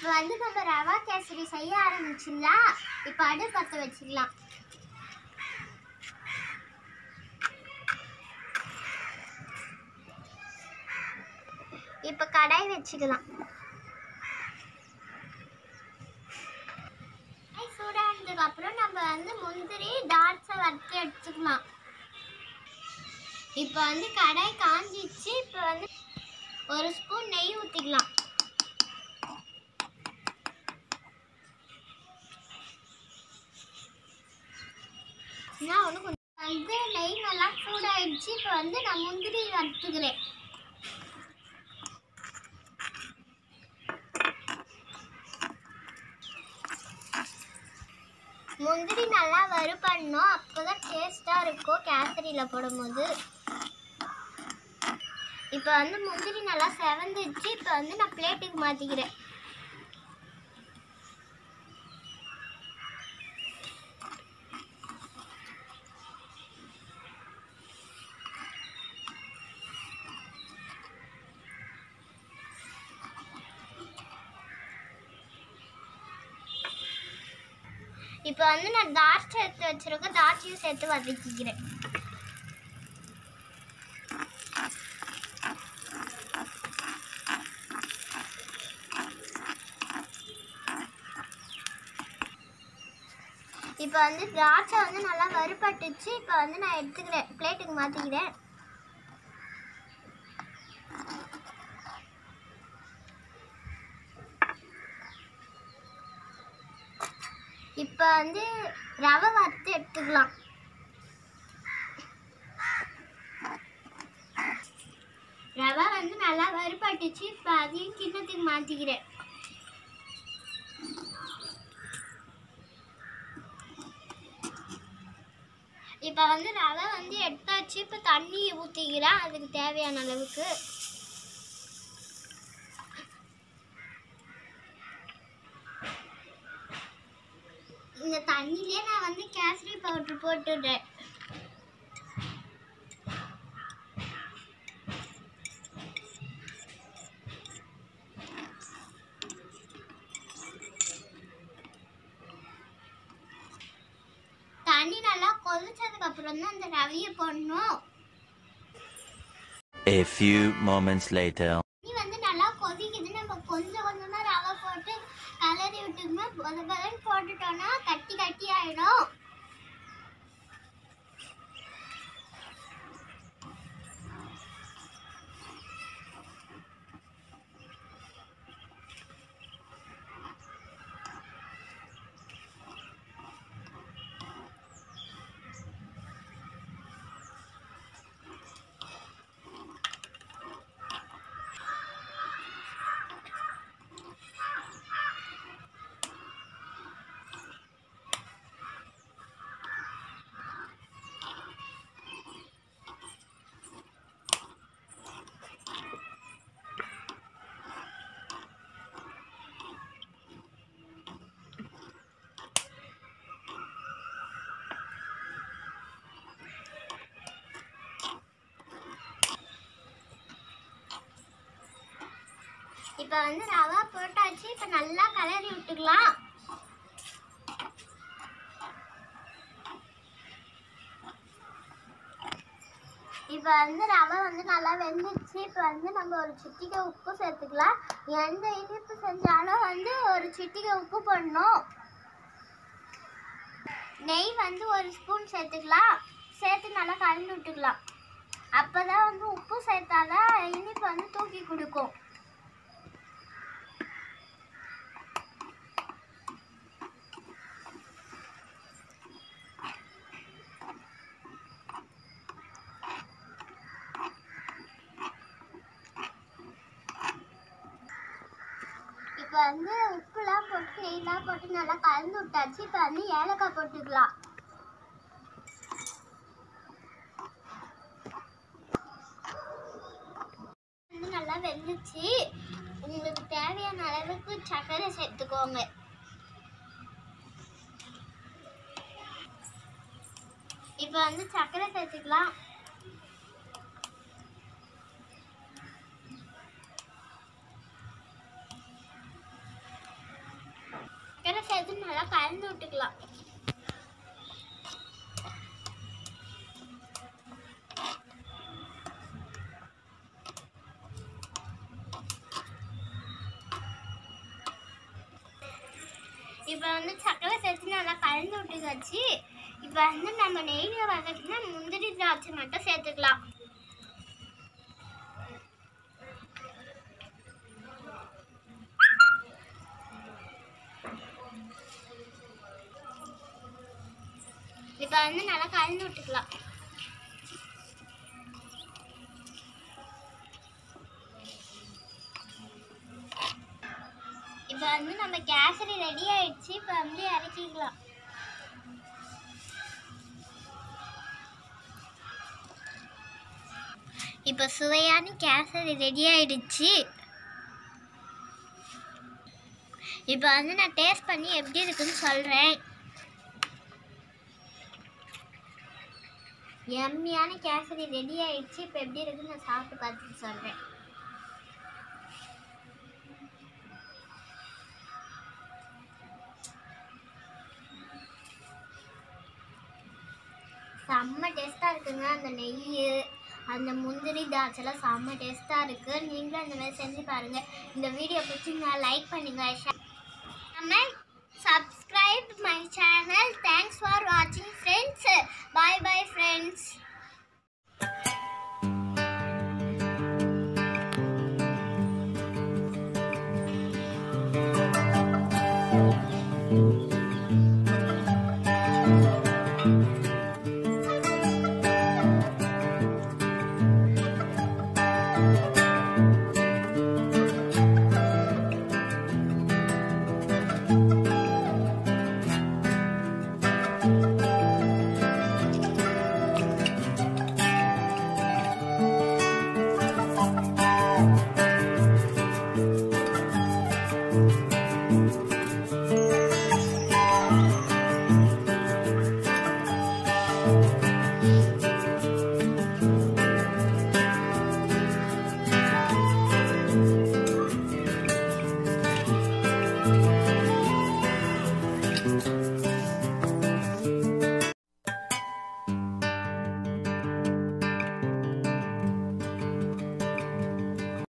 இப்போ வந்து நம்ம ரவா கேசரி செய்ய ஆரம்பிச்சிடலாம் இப்போ அடுப்பு பற்ற வச்சுக்கலாம் இப்போ கடாய் வச்சுக்கலாம் கடாய் சூடானதுக்கு அப்புறம் நம்ம வந்து முந்திரி டாட்ஸை வறுத்து எடுத்துக்கலாம் இப்போ வந்து கடாய் காஞ்சிச்சு இப்போ வந்து ஒரு ஸ்பூன் நெய் ஊற்றிக்கலாம் நான் ஒன்று கொஞ்சம் வந்து நெய் நல்லா சூடாயிடுச்சு இப்போ வந்து நான் முந்திரி வறுத்துக்கிறேன் முந்திரி நல்லா வறுபடணும் அப்போதான் டேஸ்ட்டாக இருக்கும் கேசரியில் போடும்போது இப்போ வந்து முந்திரி நல்லா செவந்துச்சு இப்போ வந்து நான் பிளேட்டுக்கு மாற்றிக்கிறேன் இப்போ வந்து நான் தாட்சி எடுத்து வச்சிருக்கேன் தாட்சியும் சேர்த்து வதக்கிக்கிறேன் இப்போ வந்து திராட்சை வந்து நல்லா வறுபட்டுச்சு இப்போ வந்து நான் எடுத்துக்கிறேன் பிளேட்டுக்கு மாற்றிக்கிறேன் இப்போ வந்து ரவை வறுத்து எடுத்துக்கலாம் ரவை வந்து நல்லா வறுபட்டுச்சு இப்போ அதையும் கிண்ணத்துக்கு மாற்றிக்கிறேன் இப்போ வந்து ரவை வந்து எடுத்தாச்சு இப்போ தண்ணி ஊற்றிக்கிறேன் அதுக்கு தேவையான அளவுக்கு இந்த தண்ணியிலே நான் வந்து கேசரி பவுடர் போட்டுடுறேன் தண்ணி நல்லா கொதிச்சதுக்கு அப்புறம் தான் அந்த ரவையை போடணும் A few moments later. தண்ணி வந்து நல்லா கொதிக்குது நம்ம கொஞ்சம் கொஞ்சமா ரவை போட்டு கலரி விட்டுக்குமே பொத பொதன்னு போட்டுட்டோம்னா கட்டி கட்டி ஆயிடும் இப்போ வந்து ரவா போட்டாச்சு இப்போ நல்லா கலரி விட்டுக்கலாம் இப்போ வந்து ரவை வந்து நல்லா வெந்துடுச்சு இப்போ வந்து நம்ம ஒரு சிட்டிகை உப்பு சேர்த்துக்கலாம் எந்த இனிப்பு செஞ்சாலும் வந்து ஒரு சிட்டிகை உப்பு போடணும் நெய் வந்து ஒரு ஸ்பூன் சேர்த்துக்கலாம் சேர்த்து நல்லா கலந்து விட்டுக்கலாம் அப்போ தான் வந்து உப்பு சேர்த்தாதான் இனிப்பு வந்து தூக்கி கொடுக்கும் இப்போ வந்து உப்புலாம் போட்டு நெய்லாம் போட்டு நல்லா கலந்து விட்டாச்சு இப்போ வந்து ஏலக்காய் போட்டுக்கலாம் வந்து நல்லா வெந்துச்சு உங்களுக்கு தேவையான அளவுக்கு சர்க்கரை சேர்த்துக்கோங்க இப்போ வந்து சர்க்கரை சேர்த்துக்கலாம் இப்போ வந்து சக்கரை சேர்த்து நல்லா கலந்து விட்டுக்காச்சு இப்போ வந்து நம்ம நெய்யில் வதக்கினா முந்திரி திராட்சை மட்டும் சேர்த்துக்கலாம் இப்போ வந்து நல்லா கலந்து விட்டுக்கலாம் இப்போ வந்து நம்ம கேசரி ரெடி ஆயிடுச்சு இப்போ வந்து இறக்கிக்கலாம் இப்போ சுவையான கேசரி ரெடி ஆயிடுச்சு இப்போ வந்து நான் டேஸ்ட் பண்ணி எப்படி இருக்குன்னு சொல்கிறேன் எம்மியான கேசரி ரெடி ஆயிடுச்சு இப்போ எப்படி இருக்குன்னு நான் சாப்பிட்டு பார்த்துட்டு சொல்கிறேன் செம்ம டேஸ்ட்டாக இருக்குங்க அந்த நெய் அந்த முந்திரி திராட்சைலாம் செம்ம டேஸ்ட்டாக இருக்குது நீங்களும் அந்த மாதிரி செஞ்சு பாருங்கள் இந்த வீடியோ பிடிச்சிங்க லைக் பண்ணுங்கள் ஷேர் நம்ம subscribe my channel thanks for வாட்சிங் friends bye bye friends Thank